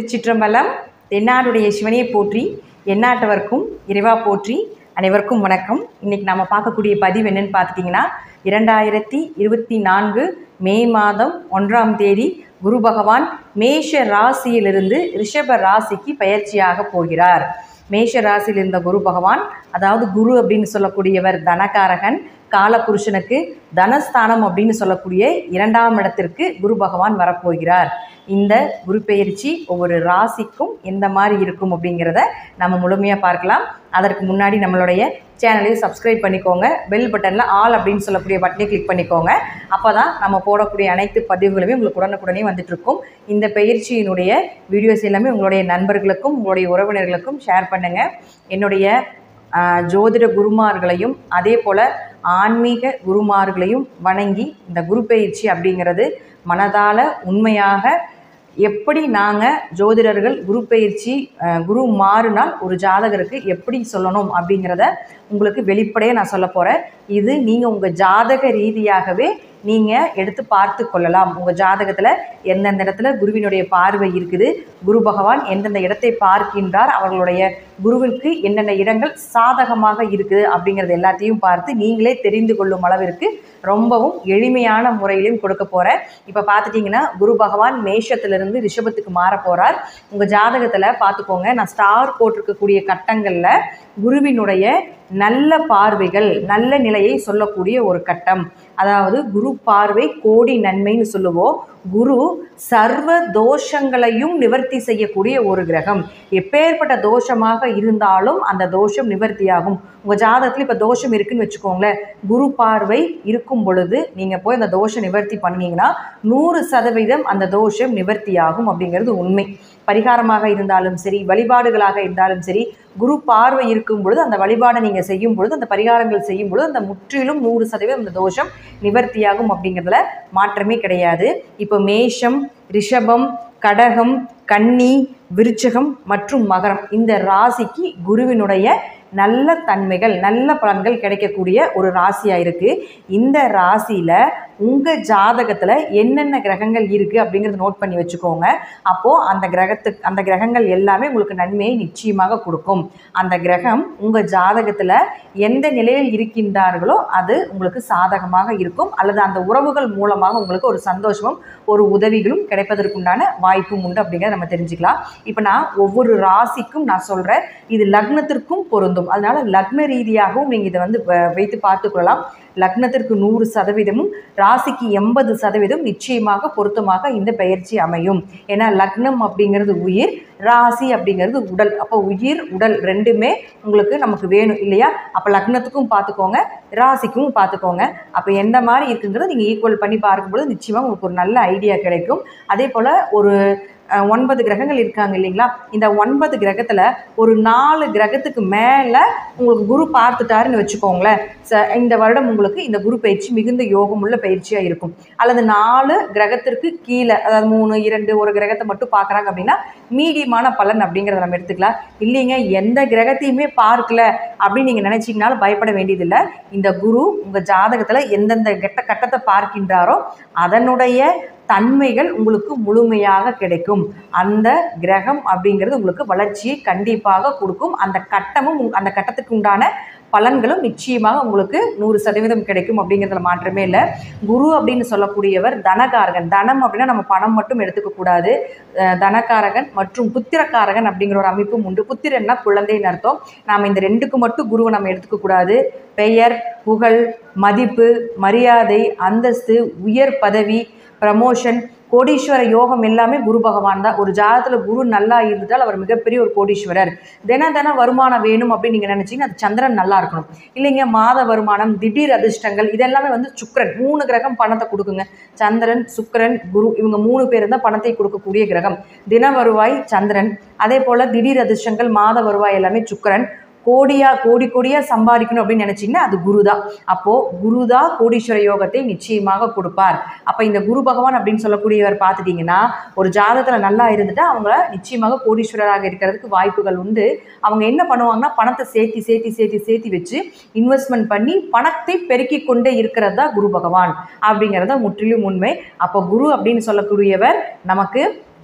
திருச்சிற்றம்பலம் தென்னாடுடைய சிவனையை போற்றி எந்நாட்டவர்க்கும் இறைவா போற்றி அனைவருக்கும் வணக்கம் இன்னைக்கு நாம பார்க்கக்கூடிய பதிவு என்னன்னு பார்த்துட்டிங்கன்னா இரண்டாயிரத்தி இருபத்தி நான்கு மே மாதம் ஒன்றாம் தேதி குரு பகவான் மேஷ ராசியிலிருந்து ரிஷப ராசிக்கு பயிற்சியாக போகிறார் மேஷ ராசியில் இருந்த குரு பகவான் அதாவது குரு அப்படின்னு சொல்லக்கூடியவர் தனகாரகன் காலபுருஷனுக்கு தனஸ்தானம் அப்படின்னு சொல்லக்கூடிய இரண்டாம் இடத்திற்கு குரு பகவான் வரப்போகிறார் இந்த குரு பெயர்ச்சி ஒவ்வொரு ராசிக்கும் எந்த மாதிரி இருக்கும் அப்படிங்கிறத நம்ம முழுமையாக பார்க்கலாம் அதற்கு முன்னாடி நம்மளுடைய சேனலையும் சப்ஸ்கிரைப் பண்ணிக்கோங்க பெல் பட்டனில் ஆல் அப்படின்னு சொல்லக்கூடிய பட்டனை கிளிக் பண்ணிக்கோங்க அப்போ தான் நம்ம போடக்கூடிய அனைத்து பதிவுகளுமே உங்களுக்கு உடனுக்குடனே வந்துட்டு இருக்கும் இந்த பயிற்சியினுடைய வீடியோஸ் எல்லாமே உங்களுடைய நண்பர்களுக்கும் உங்களுடைய உறவினர்களுக்கும் ஷேர் பண்ணுங்கள் என்னுடைய ஆஹ், ஜோதிட குருமார்களையும் அதே போல் ஆன்மீக குருமார்களையும் வணங்கி இந்த குரு பயிற்சி அப்படிங்கிறது மனதால் உண்மையாக எப்படி நாங்கள் ஜோதிடர்கள் குரு பயிற்சி அஹ், குரு மாறினால் ஒரு ஜாதகருக்கு எப்படி சொல்லணும் அப்படிங்கிறத உங்களுக்கு வெளிப்படையாக நான் சொல்ல போகிறேன் இது நீங்கள் உங்கள் ஜாதக ரீதியாகவே நீங்கள் எடுத்து பார்த்து கொள்ளலாம் உங்கள் ஜாதகத்தில் எந்தெந்த இடத்துல குருவினுடைய பார்வை இருக்குது குரு பகவான் எந்தெந்த இடத்தை பார்க்கின்றார் அவர்களுடைய குருவிற்கு என்னென்ன இடங்கள் சாதகமாக இருக்குது அப்படிங்கிறது எல்லாத்தையும் பார்த்து நீங்களே தெரிந்து கொள்ளும் அளவிற்கு ரொம்பவும் எளிமையான முறையிலும் கொடுக்க போகிறேன் இப்போ பார்த்துட்டிங்கன்னா குரு பகவான் மேஷத்திலிருந்து ரிஷபத்துக்கு மாற போகிறார் உங்கள் ஜாதகத்தில் பார்த்துக்கோங்க நான் ஸ்டார் போட்டிருக்கக்கூடிய கட்டங்களில் குருவினுடைய நல்ல பார்வைகள் நல்ல நிலையை சொல்லக்கூடிய ஒரு கட்டம் அதாவது குரு பார்வை கோடி நன்மைன்னு சொல்லுவோம் குரு சர்வ தோஷங்களையும் நிவர்த்தி செய்யக்கூடிய ஒரு கிரகம் எப்பேற்பட்ட தோஷமாக இருந்தாலும் அந்த தோஷம் நிவர்த்தியாகும் உங்கள் ஜாதகத்தில் இப்போ தோஷம் இருக்குன்னு வச்சுக்கோங்களேன் குரு பார்வை இருக்கும் பொழுது நீங்கள் போய் அந்த தோஷம் நிவர்த்தி பண்ணீங்கன்னா நூறு சதவீதம் அந்த தோஷம் நிவர்த்தியாகும் அப்படிங்கிறது உண்மை பரிகாரமாக இருந்தாலும் சரி வழிபாடுகளாக இருந்தாலும் சரி குரு பார்வை இருக்கும் பொழுது அந்த வழிபாடை நீங்கள் செய்யும் பொழுது அந்த பரிகாரங்கள் செய்யும் பொழுது அந்த முற்றிலும் நூறு சதவீதம் அந்த தோஷம் நிவர்த்தியாகும் அப்படிங்கிறதுல மாற்றமே கிடையாது இப்போ மேஷம் ரிஷபம் கடகம் கன்னி விருச்சகம் மற்றும் மகரம் இந்த ராசிக்கு குருவினுடைய நல்ல தன்மைகள் நல்ல பலன்கள் கிடைக்கக்கூடிய ஒரு ராசியாக இருக்குது இந்த ராசியில் உங்கள் ஜாதகத்தில் என்னென்ன கிரகங்கள் இருக்குது அப்படிங்கிறத நோட் பண்ணி வச்சுக்கோங்க அப்போது அந்த கிரகத்துக்கு அந்த கிரகங்கள் எல்லாமே உங்களுக்கு நன்மையை நிச்சயமாக கொடுக்கும் அந்த கிரகம் உங்கள் ஜாதகத்தில் எந்த நிலையில் இருக்கின்றார்களோ அது உங்களுக்கு சாதகமாக இருக்கும் அல்லது அந்த உறவுகள் மூலமாக உங்களுக்கு ஒரு சந்தோஷமும் ஒரு உதவிகளும் கிடைப்பதற்குண்டான வாய்ப்பும் உண்டு அப்படிங்கிறத நம்ம தெரிஞ்சுக்கலாம் இப்போ நான் ஒவ்வொரு ராசிக்கும் நான் சொல்கிறேன் இது லக்னத்திற்கும் பொருந்தும் அதனால லக்ன ரீதியாகவும் நீங்கள் இதை வந்து வ- வைத்து பார்த்துக்கொள்ளலாம் லக்னத்திற்கு நூறு சதவீதமும் ராசிக்கு எண்பது சதவீதம் நிச்சயமாக பொருத்தமாக இந்த பயிற்சி அமையும் ஏன்னா லக்னம் அப்படிங்கிறது உயிர் ராசி அப்படிங்கிறது உடல் அப்போ உயிர் உடல் ரெண்டுமே உங்களுக்கு நமக்கு வேணும் இல்லையா அப்போ லக்னத்துக்கும் பார்த்துக்கோங்க ராசிக்கும் பார்த்துக்கோங்க அப்போ எந்த மாதிரி இருக்குங்கிறத நீங்கள் ஈக்குவல் பண்ணி பார்க்கும்போது நிச்சயமாக உங்களுக்கு ஒரு நல்ல ஐடியா கிடைக்கும் அதே போல் ஒரு அஹ், ஒன்பது கிரகங்கள் இருக்காங்க இல்லைங்களா இந்த ஒன்பது கிரகத்தில் ஒரு நாலு கிரகத்துக்கு மேலே உங்களுக்கு குரு பார்த்துட்டாருன்னு வச்சுக்கோங்களேன் ச இந்த வருடம் உங்களுக்கு இந்த குரு பயிற்சி மிகுந்த யோகமுள்ள பயிற்சியாக இருக்கும் அல்லது நாலு கிரகத்திற்கு கீழே அதாவது மூணு இரண்டு ஒரு கிரகத்தை மட்டும் பார்க்குறாங்க அப்படின்னா மீடியமான பலன் அப்படிங்கிறத நம்ம எடுத்துக்கலாம் இல்லைங்க எந்த கிரகத்தையுமே பார்க்கல அப்படின்னு நீங்கள் நினச்சிங்கனாலும் பயப்பட வேண்டியதில்லை இந்த குரு உங்கள் ஜாதகத்தில் எந்தெந்த கெட்ட கட்டத்தை பார்க்கின்றாரோ அதனுடைய தன்மைகள் உங்களுக்கு முழுமையாக கிடைக்கும் அந்த கிரகம் அப்படிங்கிறது உங்களுக்கு வளர்ச்சியை கண்டிப்பாக கொடுக்கும் அந்த கட்டமும் உங்க- அந்த கட்டத்துக்கு உண்டான பலன்களும் நிச்சயமாக உங்களுக்கு நூறு சதவீதம் கிடைக்கும் அப்படிங்கிறதுல மாற்றமே இல்லை குரு அப்படின்னு சொல்லக்கூடியவர் தனகாரகன் தனம் அப்படின்னா நம்ம பணம் மட்டும் எடுத்துக்க கூடாது அஹ் தனகாரகன் மற்றும் புத்திரக்காரகன் அப்படிங்கிற ஒரு அமைப்பும் உண்டு புத்திரன்னா குழந்தைன்னு அர்த்தம் நாம் இந்த ரெண்டுக்கு மட்டும் குருவை நம்ம எடுத்துக்க கூடாது பெயர் புகழ் மதிப்பு மரியாதை அந்தஸ்து உயர் பதவி ப்ரமோஷன் கோடீஸ்வர யோகம் எல்லாமே குரு பகவான் தான் ஒரு ஜாதகத்தில் குரு நல்லா இருந்துட்டால் அவர் மிகப்பெரிய ஒரு கோடீஸ்வரர் தின தின வருமானம் வேணும் அப்படின்னு நீங்கள் நினச்சிங்கன்னா அது சந்திரன் நல்லா இருக்கணும் இல்லைங்க மாத வருமானம் திடீர் அதிர்ஷ்டங்கள் இதெல்லாமே வந்து சுக்கிரன் மூணு கிரகம் பணத்தை கொடுக்குங்க சந்திரன் சுக்கிரன் குரு இவங்க மூணு பேர் தான் பணத்தை கொடுக்கக்கூடிய கிரகம் தின வருவாய் சந்திரன் அதே போல் திடீர் அதிர்ஷ்டங்கள் மாத வருவாய் எல்லாமே சுக்கிரன் கோடியா கோடி கோடியா சம்பாதிக்கணும் அப்படின்னு நினைச்சீங்கன்னா அது குரு தான் அப்போ குரு தான் கோடீஸ்வர யோகத்தை நிச்சயமாக கொடுப்பார் அப்போ இந்த குரு பகவான் அப்படின்னு சொல்லக்கூடியவர் பார்த்துட்டீங்கன்னா ஒரு ஜாதகத்தில் நல்லா இருந்துட்டா அவங்க நிச்சயமாக கோடீஸ்வரராக இருக்கிறதுக்கு வாய்ப்புகள் உண்டு அவங்க என்ன பண்ணுவாங்கன்னா பணத்தை சேர்த்தி சேர்த்தி சேர்த்தி சேர்த்தி வச்சு இன்வெஸ்ட்மெண்ட் பண்ணி பணத்தை பெருக்கிக் கொண்டே இருக்கிறது தான் குரு பகவான் அப்படிங்கிறத முற்றிலும் உண்மை அப்போ குரு அப்படின்னு சொல்லக்கூடியவர் நமக்கு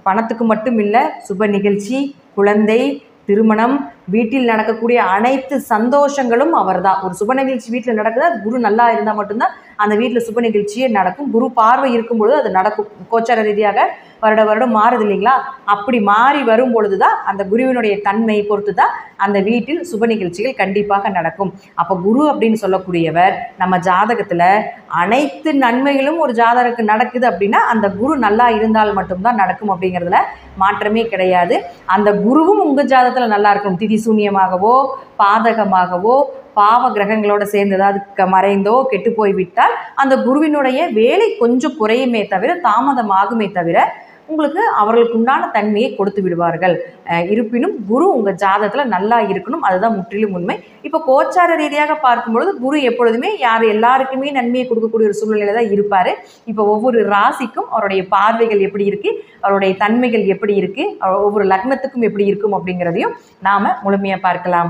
பணத்துக்கு மட்டும் இல்லை சுப நிகழ்ச்சி குழந்தை திருமணம் வீட்டில் நடக்கக்கூடிய அனைத்து சந்தோஷங்களும் அவர்தான் ஒரு சுப நிகழ்ச்சி வீட்டில் நடக்குது அது குரு நல்லா இருந்தால் மட்டும்தான் அந்த வீட்டில் சுப நிகழ்ச்சியே நடக்கும் குரு பார்வை இருக்கும் பொழுது அது நடக்கும் கோச்சார ரீதியாக வருட வருடம் மாறுது இல்லைங்களா அப்படி மாறி வரும் பொழுது தான் அந்த குருவினுடைய தன்மை பொறுத்து தான் அந்த வீட்டில் சுப நிகழ்ச்சிகள் கண்டிப்பாக நடக்கும் அப்போ குரு அப்படின்னு சொல்லக்கூடியவர் நம்ம ஜாதகத்தில் அனைத்து நன்மைகளும் ஒரு ஜாதகருக்கு நடக்குது அப்படின்னா அந்த குரு நல்லா இருந்தால் மட்டும்தான் நடக்கும் அப்படிங்கிறதுல மாற்றமே கிடையாது அந்த குருவும் உங்கள் ஜாதகத்தில் நல்லா இருக்கணும் திதி சூன்யமாகவோ பாதகமாகவோ பாவ கிரகங்களோட சேர்ந்து ஏதாவது க- மறைந்தோ கெட்டு போய் விட்டால் அந்த குருவினுடைய வேலை கொஞ்சம் குறையுமே தவிர தாமதமாகுமே தவிர உங்களுக்கு அவர்களுக்கு உண்டான தன்மையை கொடுத்து விடுவார்கள் அஹ் இருப்பினும் குரு உங்கள் ஜாதகத்தில் நல்லா இருக்கணும் அதுதான் முற்றிலும் உண்மை இப்போ கோச்சார ரீதியாக பார்க்கும்பொழுது குரு எப்பொழுதுமே யார் எல்லாருக்குமே நன்மையை கொடுக்கக்கூடிய ஒரு சூழ்நிலையில தான் இருப்பார் இப்போ ஒவ்வொரு ராசிக்கும் அவருடைய பார்வைகள் எப்படி இருக்குது அவருடைய தன்மைகள் எப்படி இருக்குது ஒவ்வொரு லக்னத்துக்கும் எப்படி இருக்கும் அப்படிங்கிறதையும் நாம் முழுமையாக பார்க்கலாம்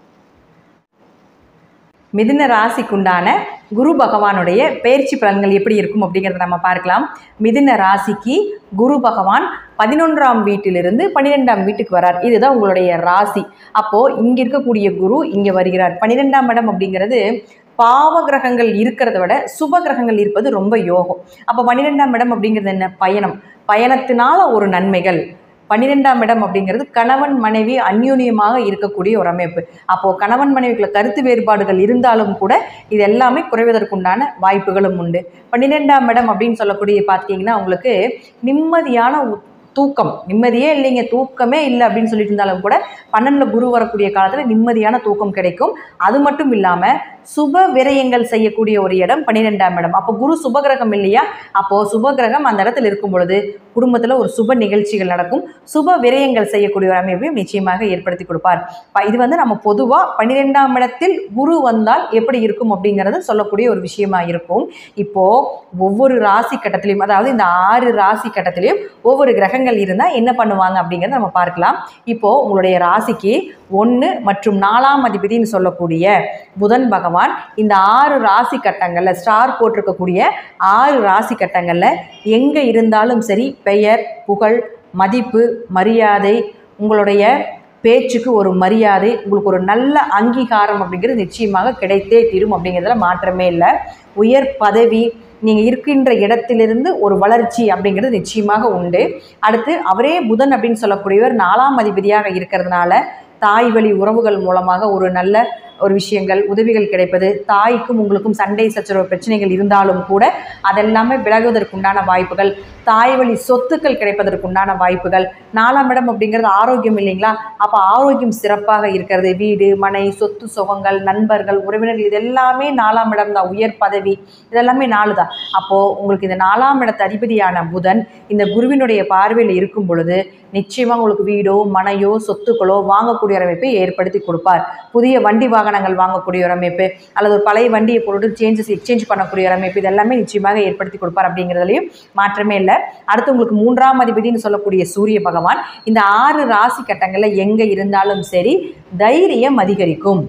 மிதுன ராசிக்குண்டான குரு பகவானுடைய பயிற்சி பலன்கள் எப்படி இருக்கும் அப்படிங்கிறத நம்ம பார்க்கலாம் மிதுன ராசிக்கு குரு பகவான் பதினொன்றாம் வீட்டிலிருந்து பன்னிரெண்டாம் வீட்டுக்கு வரார் இதுதான் உங்களுடைய ராசி அப்போது இங்கே இருக்கக்கூடிய குரு இங்கே வருகிறார் பன்னிரெண்டாம் இடம் அப்படிங்கிறது பாவ கிரகங்கள் இருக்கிறத விட சுப கிரகங்கள் இருப்பது ரொம்ப யோகம் அப்போ பன்னிரெண்டாம் இடம் அப்படிங்கிறது என்ன பயணம் பயணத்தினால ஒரு நன்மைகள் பன்னிரெண்டாம் இடம் அப்படிங்கிறது கணவன் மனைவி அந்யூன்யமாக இருக்கக்கூடிய ஒரு அமைப்பு அப்போது கணவன் மனைவிக்குள்ள கருத்து வேறுபாடுகள் இருந்தாலும் கூட இது எல்லாமே குறைவதற்குண்டான வாய்ப்புகளும் உண்டு பன்னிரெண்டாம் இடம் அப்படின்னு சொல்லக்கூடிய பார்த்தீங்கன்னா உங்களுக்கு நிம்மதியான உ- தூக்கம் நிம்மதியே இல்லைங்க தூக்கமே இல்லை அப்படின்னு சொல்லிட்டு இருந்தாலும் கூட பன்னெண்டில் குரு வரக்கூடிய காலத்தில் நிம்மதியான தூக்கம் கிடைக்கும் அது மட்டும் இல்லாமல் சுப விரயங்கள் செய்யக்கூடிய ஒரு இடம் பன்னிரெண்டாம் இடம் அப்போ குரு சுபகிரகம் இல்லையா அப்போது சுபகிரகம் அந்த இடத்துல இருக்கும் பொழுது குடும்பத்தில் ஒரு சுப நிகழ்ச்சிகள் நடக்கும் சுப விரயங்கள் செய்யக்கூடிய ஒரு அமைப்பையும் நிச்சயமாக ஏற்படுத்தி கொடுப்பார் ப- இது வந்து நம்ம பொதுவாக பன்னிரெண்டாம் இடத்தில் குரு வந்தால் எப்படி இருக்கும் அப்படிங்கிறது சொல்லக்கூடிய ஒரு விஷயமா இருக்கும் இப்போது ஒவ்வொரு ராசி கட்டத்திலையும் அதாவது இந்த ஆறு ராசி கட்டத்திலையும் ஒவ்வொரு கிரகங்கள் இருந்தால் என்ன பண்ணுவாங்க அப்படிங்கிறத நம்ம பார்க்கலாம் இப்போது உங்களுடைய ராசிக்கு ஒன்று மற்றும் நாலாம் அதிபதினு சொல்லக்கூடிய புதன் பகவான் இந்த ஆறு ராசி கட்டங்களில் ஸ்டார் போட்டிருக்கக்கூடிய ஆறு ராசி கட்டங்களில் எங்கே இருந்தாலும் சரி பெயர் புகழ் மதிப்பு மரியாதை உங்களுடைய பேச்சுக்கு ஒரு மரியாதை உங்களுக்கு ஒரு நல்ல அங்கீகாரம் அப்படிங்கிறது நிச்சயமாக கிடைத்தே தீரும் அப்படிங்கிறதுல மாற்றமே இல்லை உயர் பதவி நீங்கள் இருக்கின்ற இடத்திலிருந்து ஒரு வளர்ச்சி அப்படிங்கிறது நிச்சயமாக உண்டு அடுத்து அவரே புதன் அப்படின்னு சொல்லக்கூடியவர் நாலாம் அதிபதியாக இருக்கிறதுனால தாய் வழி உறவுகள் மூலமாக ஒரு நல்ல ஒரு விஷயங்கள் உதவிகள் கிடைப்பது தாய்க்கும் உங்களுக்கும் சண்டை சச்சரவு பிரச்சனைகள் இருந்தாலும் கூட அதெல்லாமே விலகுவதற்குண்டான வாய்ப்புகள் தாய் வழி சொத்துக்கள் கிடைப்பதற்குண்டான வாய்ப்புகள் நாலாம் இடம் அப்படிங்கிறது ஆரோக்கியம் இல்லைங்களா அப்போ ஆரோக்கியம் சிறப்பாக இருக்கிறது வீடு மனை சொத்து சுகங்கள் நண்பர்கள் உறவினர்கள் இது எல்லாமே நாலாம் இடம் தான் உயர் பதவி இதெல்லாமே நாலு தான் அப்போது உங்களுக்கு இந்த நாலாம் இடத்து அதிபதியான புதன் இந்த குருவினுடைய பார்வையில் இருக்கும் பொழுது நிச்சயமாக உங்களுக்கு வீடோ மனையோ சொத்துக்களோ வாங்கக்கூடிய ஒரு அமைப்பை ஏற்படுத்தி கொடுப்பார் புதிய வண்டி வாகனங்கள் வாங்கக்கூடிய ஒரு அமைப்பு அல்லது ஒரு பழைய வண்டியை பொருட்டு சேஞ்சஸ் எக்ஸ்சேஞ்ச் பண்ணக்கூடிய ஒரு அமைப்பு இதெல்லாமே நிச்சயமாக ஏற்படுத்தி கொடுப்பார் அப்படிங்கிறதுலையும் மாற்றமே இல்லை அடுத்து உங்களுக்கு மூன்றாம் அதிபதினு சொல்லக்கூடிய சூரிய பகவான் இந்த ஆறு ராசி கட்டங்களில் எங்கே இருந்தாலும் சரி தைரியம் அதிகரிக்கும்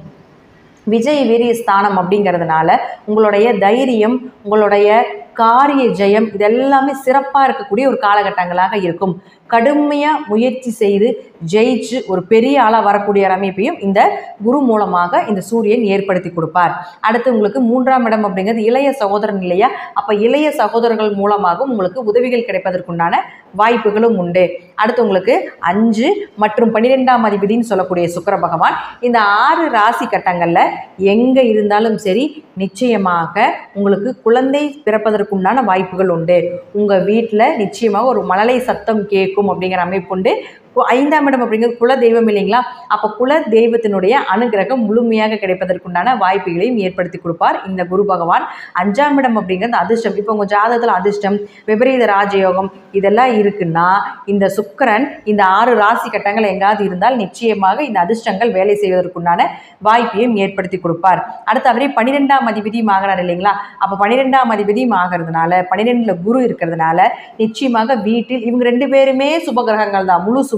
விஜய் வீரிய ஸ்தானம் அப்படிங்கிறதுனால உங்களுடைய தைரியம் உங்களுடைய காரிய ஜெயம் இதெல்லாமே சிறப்பாக இருக்கக்கூடிய ஒரு காலகட்டங்களாக இருக்கும் கடுமையாக முயற்சி செய்து ஜெயிச்சு ஒரு பெரிய ஆளாக வரக்கூடிய ஒரு அமைப்பையும் இந்த குரு மூலமாக இந்த சூரியன் ஏற்படுத்தி கொடுப்பார் அடுத்து உங்களுக்கு மூன்றாம் இடம் அப்படிங்கிறது இளைய சகோதரன் இல்லையா அப்போ இளைய சகோதரர்கள் மூலமாகவும் உங்களுக்கு உதவிகள் கிடைப்பதற்குண்டான வாய்ப்புகளும் உண்டு அடுத்து உங்களுக்கு அஞ்சு மற்றும் பன்னிரெண்டாம் அதிபதினு சொல்லக்கூடிய சுக்கிர பகவான் இந்த ஆறு ராசி கட்டங்களில் எங்கே இருந்தாலும் சரி நிச்சயமாக உங்களுக்கு குழந்தை பிறப்பதற்குண்டான வாய்ப்புகள் உண்டு உங்கள் வீட்டில் நிச்சயமாக ஒரு மழலை சத்தம் கேட்கும் அப்படிங்கிற அமைப்பு உண்டு கு- ஐந்தாம் இடம் அப்படிங்கிறது குல தெய்வம் இல்லைங்களா அப்போ குல தெய்வத்தினுடைய அனுகிரகம் முழுமையாக கிடைப்பதற்குண்டான வாய்ப்புகளையும் ஏற்படுத்தி கொடுப்பார் இந்த குரு பகவான் அஞ்சாம் இடம் அப்படிங்கிறது அதிர்ஷ்டம் இப்போ உங்கள் ஜாதகத்தில் அதிர்ஷ்டம் விபரீத ராஜயோகம் இதெல்லாம் இருக்குன்னா இந்த சுக்கிரன் இந்த ஆறு ராசி கட்டங்கள் எங்காவது இருந்தால் நிச்சயமாக இந்த அதிர்ஷ்டங்கள் வேலை செய்வதற்குண்டான வாய்ப்பையும் ஏற்படுத்தி கொடுப்பார் அடுத்து அவரே பன்னிரெண்டாம் அதிபதியும் ஆகிறார் இல்லைங்களா அப்போ பன்னிரெண்டாம் அதிபதியும் ஆகிறதுனால பன்னிரெண்டில் குரு இருக்கிறதுனால நிச்சயமாக வீட்டில் இவங்க ரெண்டு பேருமே சுபகிரகங்கள் தான் முழு சுப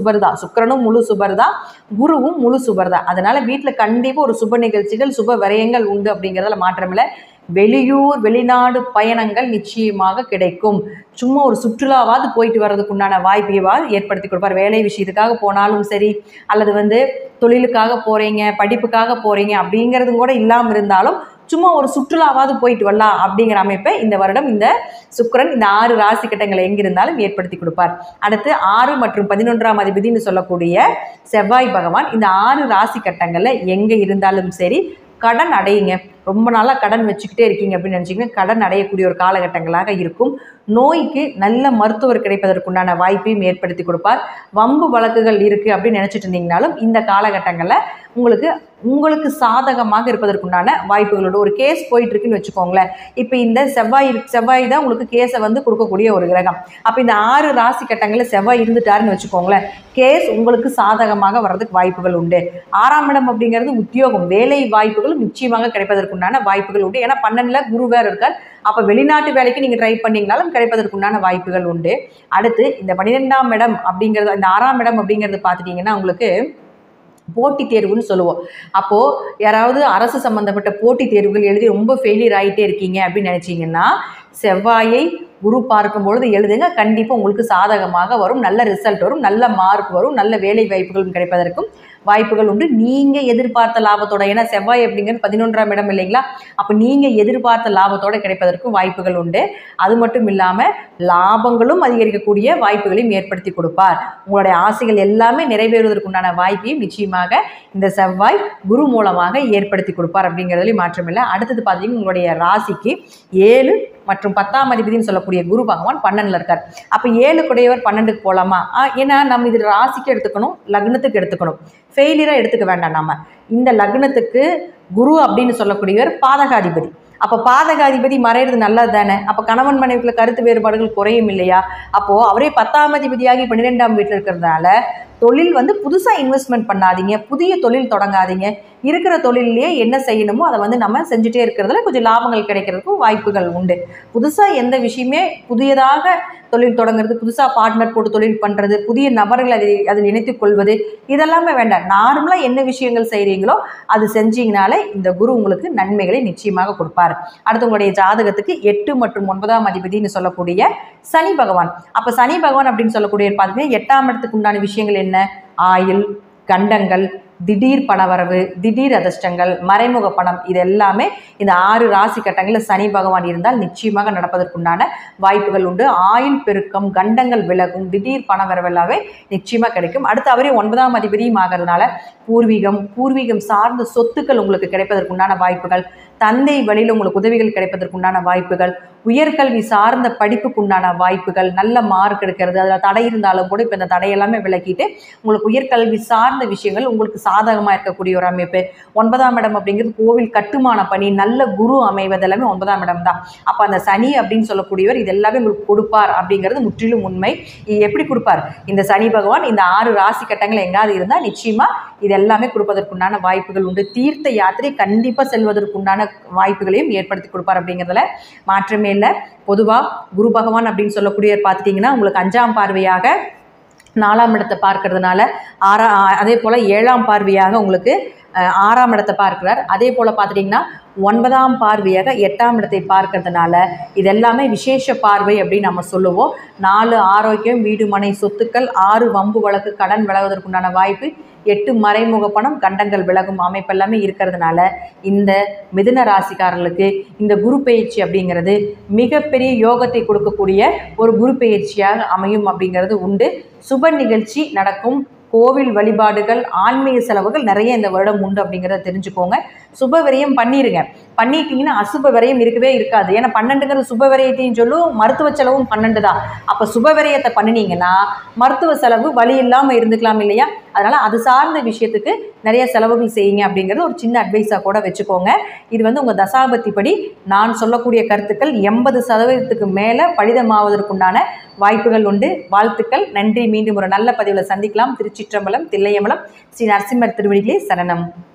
சுபர் தான் சுக்கிரனும் முழு சுபர் தான் குருவும் முழு சுபர் தான் அதனால வீட்டில் கண்டிப்பாக ஒரு சுப நிகழ்ச்சிகள் சுப விரயங்கள் உண்டு அப்படிங்கிறதுல மாற்றமில்லை வெளியூர் வெளிநாடு பயணங்கள் நிச்சயமாக கிடைக்கும் சும்மா ஒரு சுற்றுலாவாவது போயிட்டு வர்றதுக்கு உண்டான வாய்ப்பையாவது ஏற்படுத்தி கொடுப்பார் வேலை விஷயத்துக்காக போனாலும் சரி அல்லது வந்து தொழிலுக்காக போகிறீங்க படிப்புக்காக போகிறீங்க அப்படிங்கிறதும் கூட இல்லாமல் இருந்தாலும் சும்மா ஒரு சுற்றுலாவாவது போயிட்டு வரலாம் அப்படிங்கிற அமைப்பை இந்த வருடம் இந்த சுக்கிரன் இந்த ஆறு ராசி கட்டங்களை எங்கிருந்தாலும் ஏற்படுத்தி கொடுப்பார் அடுத்து ஆறு மற்றும் பதினொன்றாம் அதிபதினு சொல்லக்கூடிய செவ்வாய் பகவான் இந்த ஆறு ராசி கட்டங்களில் எங்கே இருந்தாலும் சரி கடன் அடையுங்க ரொம்ப நாளாக கடன் வச்சுக்கிட்டே இருக்கீங்க அப்படின்னு நினச்சிங்கன்னா கடன் அடையக்கூடிய ஒரு காலகட்டங்களாக இருக்கும் நோய்க்கு நல்ல மருத்துவர் கிடைப்பதற்குண்டான வாய்ப்பையும் ஏற்படுத்தி கொடுப்பார் வம்பு வழக்குகள் இருக்குது அப்படின்னு நினச்சிட்டு இருந்தீங்கனாலும் இந்த காலகட்டங்களில் உங்களுக்கு உங்களுக்கு சாதகமாக இருப்பதற்குண்டான வாய்ப்புகளோட ஒரு கேஸ் போயிட்டு இருக்குன்னு வச்சுக்கோங்களேன் இப்போ இந்த செவ்வாய் இருக்கு- செவ்வாய் தான் உங்களுக்கு கேஸை வந்து கொடுக்கக்கூடிய ஒரு கிரகம் அப்போ இந்த ஆறு ராசி கட்டங்களில் செவ்வாய் இருந்துட்டாருன்னு வச்சுக்கோங்களேன் கேஸ் உங்களுக்கு சாதகமாக வர்றதுக்கு வாய்ப்புகள் உண்டு ஆறாம் இடம் அப்படிங்கிறது உத்தியோகம் வேலை வாய்ப்புகள் நிச்சயமாக கிடைப்பதற்குண்டான வாய்ப்புகள் உண்டு ஏன்னா பன்னெண்டில் குரு வேறு இருக்கார் அப்போ வெளிநாட்டு வேலைக்கு நீங்கள் ட்ரை பண்ணீங்கனாலும் கிடைப்பதற்குண்டான வாய்ப்புகள் உண்டு அடுத்து இந்த பன்னிரெண்டாம் இடம் அப்படிங்கிறது இந்த ஆறாம் இடம் அப்படிங்கிறது பார்த்துட்டிங்கன்னா உங்களுக்கு போட்டித் தேர்வுன்னு சொல்லுவோம் அப்போது யாராவது அரசு சம்மந்தப்பட்ட போட்டித் தேர்வுகள் எழுதி ரொம்ப ஃபெயிலியர் ஆகிட்டே இருக்கீங்க அப்படின்னு நினச்சிங்கன்னா செவ்வாயை குரு பார்க்கும் பொழுது எழுதுங்க கண்டிப்பாக உங்களுக்கு சாதகமாக வரும் நல்ல ரிசல்ட் வரும் நல்ல மார்க் வரும் நல்ல வேலை வாய்ப்புகளும் கிடைப்பதற்கும் வாய்ப்புகள் உண்டு நீங்கள் எதிர்பார்த்த லாபத்தோட ஏன்னா செவ்வாய் அப்படிங்கிறது பதினொன்றாம் இடம் இல்லைங்களா அப்போ நீங்கள் எதிர்பார்த்த லாபத்தோட கிடைப்பதற்கும் வாய்ப்புகள் உண்டு அது மட்டும் இல்லாமல் லாபங்களும் அதிகரிக்கக்கூடிய வாய்ப்புகளையும் ஏற்படுத்தி கொடுப்பார் உங்களுடைய ஆசைகள் எல்லாமே நிறைவேறுவதற்குண்டான வாய்ப்பையும் நிச்சயமாக இந்த செவ்வாய் குரு மூலமாக ஏற்படுத்தி கொடுப்பார் அப்படிங்கிறதுலையும் மாற்றமில்லை அடுத்தது பார்த்தீங்கன்னா உங்களுடைய ராசிக்கு ஏழு மற்றும் பத்தாம் அதிபதினு சொல்லக்கூடிய குரு பகவான் பன்னெண்டில் இருக்கார் அப்போ ஏழு குடையவர் பன்னெண்டுக்கு போகலாமா ஆ, ஏன்னா நம்ம இது ராசிக்கு எடுத்துக்கணும் லக்னத்துக்கு எடுத்துக்கணும் ஃபெயிலியராக எடுத்துக்க வேண்டாம் நம்ம இந்த லக்னத்துக்கு குரு அப்படின்னு சொல்லக்கூடியவர் பாதகாதிபதி அப்போ பாதகாதிபதி மறையிறது நல்லது தானே அப்போ கணவன் மனைவிக்குள்ள கருத்து வேறுபாடுகள் குறையும் இல்லையா அப்போது அவரே பத்தாம் அதிபதியாகி பன்னிரெண்டாம் வீட்டில் இருக்கிறதுனால தொழில் வந்து புதுசாக இன்வெஸ்ட்மெண்ட் பண்ணாதீங்க புதிய தொழில் தொடங்காதீங்க இருக்கிற தொழிலையே என்ன செய்யணுமோ அதை வந்து நம்ம செஞ்சுட்டே இருக்கிறதுல கொஞ்சம் லாபங்கள் கிடைக்கிறதுக்கும் வாய்ப்புகள் உண்டு புதுசாக எந்த விஷயமே புதியதாக தொழில் தொடங்குறது புதுசாக பார்ட்னர் போட்டு தொழில் பண்ணுறது புதிய நபர்களை அதில் அதில் இணைத்துக் கொள்வது இதெல்லாமே வேண்டாம் நார்மலாக என்ன விஷயங்கள் செய்கிறீங்களோ அது செஞ்சீங்கனாலே இந்த குரு உங்களுக்கு நன்மைகளை நிச்சயமாக கொடுப்பார் அடுத்து உங்களுடைய ஜாதகத்துக்கு எட்டு மற்றும் ஒன்பதாம் அதிபதினு சொல்லக்கூடிய சனி பகவான் அப்போ சனி பகவான் அப்படின்னு சொல்லக்கூடிய பார்த்தீங்கன்னா எட்டாம் இடத்துக்கு உண்டான விஷயங்கள் என்ன ஆயில் கண்டங்கள் திடீர் பணவரவு திடீர் அதிர்ஷ்டங்கள் மறைமுக பணம் இது எல்லாமே இந்த ஆறு ராசி கட்டங்களில் சனி பகவான் இருந்தால் நிச்சயமாக நடப்பதற்குண்டான வாய்ப்புகள் உண்டு ஆயுள் பெருக்கம் கண்டங்கள் விலகும் திடீர் பணவரவு எல்லாமே நிச்சயமாக கிடைக்கும் அடுத்து அவரே ஒன்பதாம் அதிபதியும் ஆகிறதுனால பூர்வீகம் பூர்வீகம் சார்ந்த சொத்துக்கள் உங்களுக்கு கிடைப்பதற்குண்டான வாய்ப்புகள் தந்தை வழியில் உங்களுக்கு உதவிகள் கிடைப்பதற்குண்டான வாய்ப்புகள் உயர்கல்வி சார்ந்த படிப்புக்குண்டான வாய்ப்புகள் நல்ல மார்க் எடுக்கிறது அதில் தடை இருந்தாலும் கூட இப்போ இந்த தடையெல்லாமே விலக்கிட்டு உங்களுக்கு உயர்கல்வி சார்ந்த விஷயங்கள் உங்களுக்கு சாதகமாக இருக்கக்கூடிய ஒரு அமைப்பு ஒன்பதாம் இடம் அப்படிங்கிறது கோவில் கட்டுமான பணி நல்ல குரு அமைவது எல்லாமே ஒன்பதாம் இடம் தான் அப்போ அந்த சனி அப்படின்னு சொல்லக்கூடியவர் இது எல்லாமே உங்களுக்கு கொடுப்பார் அப்படிங்கிறது முற்றிலும் உண்மை இது எப்படி கொடுப்பார் இந்த சனி பகவான் இந்த ஆறு ராசி கட்டங்கள் எங்காவது இருந்தால் நிச்சயமாக இது எல்லாமே கொடுப்பதற்குண்டான வாய்ப்புகள் உண்டு தீர்த்த யாத்திரை கண்டிப்பாக செல்வதற்குண்டான வாய்ப்புகளையும் ஏற்படுத்தி கொடுப்பார் அப்படிங்கிறதுல மாற்றமே இல்லை பொதுவாக குரு பகவான் அப்படின்னு சொல்லக்கூடியவர் பார்த்துட்டிங்கன்னா உங்களுக்கு அஞ்சாம் பார்வையாக நாலாம் இடத்தை பார்க்கறதுனால ஆறா அதே போல் ஏழாம் பார்வையாக உங்களுக்கு அஹ், ஆறாம் இடத்தை பார்க்கிறார் அதே போல் பார்த்துட்டிங்கன்னா ஒன்பதாம் பார்வையாக எட்டாம் இடத்தை பார்க்கறதுனால இது எல்லாமே விசேஷ பார்வை அப்படின்னு நம்ம சொல்லுவோம் நாலு ஆரோக்கியம் வீடு மனை சொத்துக்கள் ஆறு வம்பு வழக்கு கடன் விலகுவதற்குண்டான வாய்ப்பு எட்டு மறைமுக பணம் கண்டங்கள் விலகும் அமைப்பு எல்லாமே இருக்கிறதுனால இந்த மிதுன ராசிக்காரர்களுக்கு இந்த குரு பயிற்சி அப்படிங்கிறது மிகப்பெரிய யோகத்தை கொடுக்கக்கூடிய ஒரு குரு பயிற்சியாக அமையும் அப்படிங்கிறது உண்டு சுப நிகழ்ச்சி நடக்கும் கோவில் வழிபாடுகள் ஆன்மீக செலவுகள் நிறைய இந்த வருடம் உண்டு அப்படிங்கிறத தெரிஞ்சுக்கோங்க சுப விரயம் பண்ணிடுங்க பண்ணிட்டீங்கன்னா அசுப விரயம் இருக்கவே இருக்காது ஏன்னா பன்னெண்டுங்கிறது சுப விரயத்தையும் சொல்லும் மருத்துவ செலவும் பன்னெண்டு தான் அப்போ சுப விரயத்தை பண்ணினீங்கன்னா மருத்துவ செலவு வழி இல்லாமல் இருந்துக்கலாம் இல்லையா அதனால் அது சார்ந்த விஷயத்துக்கு நிறைய செலவுகள் செய்யுங்க அப்படிங்கிறது ஒரு சின்ன அட்வைஸாக கூட வச்சுக்கோங்க இது வந்து உங்கள் தசாபத்தி படி நான் சொல்லக்கூடிய கருத்துக்கள் எண்பது சதவீதத்துக்கு மேலே பலிதமாவதற்குண்டான வாய்ப்புகள் உண்டு வாழ்த்துக்கள் நன்றி மீண்டும் ஒரு நல்ல பதிவில் சந்திக்கலாம் திருச்சிற்றம்பலம் தில்லையம்பலம் ஸ்ரீ நரசிம்மர் திருவடிகளே சரணம்